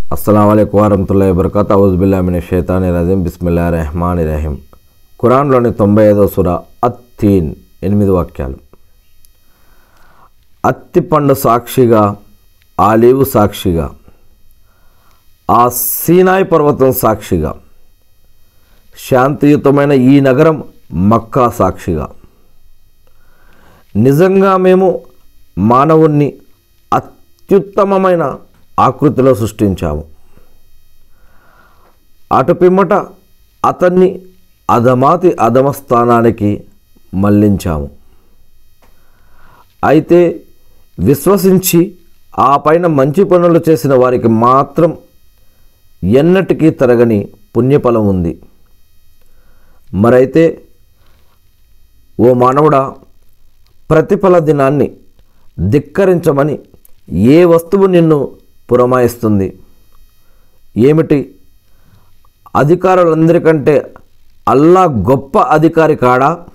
అస్సలం అయికు వరహతుల్లా వబర్కత్ ఔజుబిల్లామిన షైతాని రజీం బిస్మిల్లా రెహమాన్ రహీం ఖురాన్లోని తొంభై ఐదో సుర అత్తీన్ ఎనిమిది వాక్యాలు అత్తి పండు సాక్షిగా ఆలీవు సాక్షిగా ఆ సీనాయి పర్వతం సాక్షిగా శాంతియుతమైన ఈ నగరం మక్కా సాక్షిగా నిజంగా మేము మానవుణ్ణి అత్యుత్తమమైన ఆకృతిలో సృష్టించాము అటు పిమ్మట అతన్ని అధమాతి అధమ స్థానానికి మళ్లించాము అయితే విశ్వసించి ఆ పైన మంచి పనులు చేసిన వారికి మాత్రం ఎన్నటికీ తరగని పుణ్యఫలం ఉంది మరైతే ఓ మానవుడా ప్రతిఫల దినాన్ని ధిక్కరించమని ఏ వస్తువు నిన్ను పురమాయిస్తుంది ఏమిటి అధికారులందరికంటే అల్లా గొప్ప అధికారి కాడా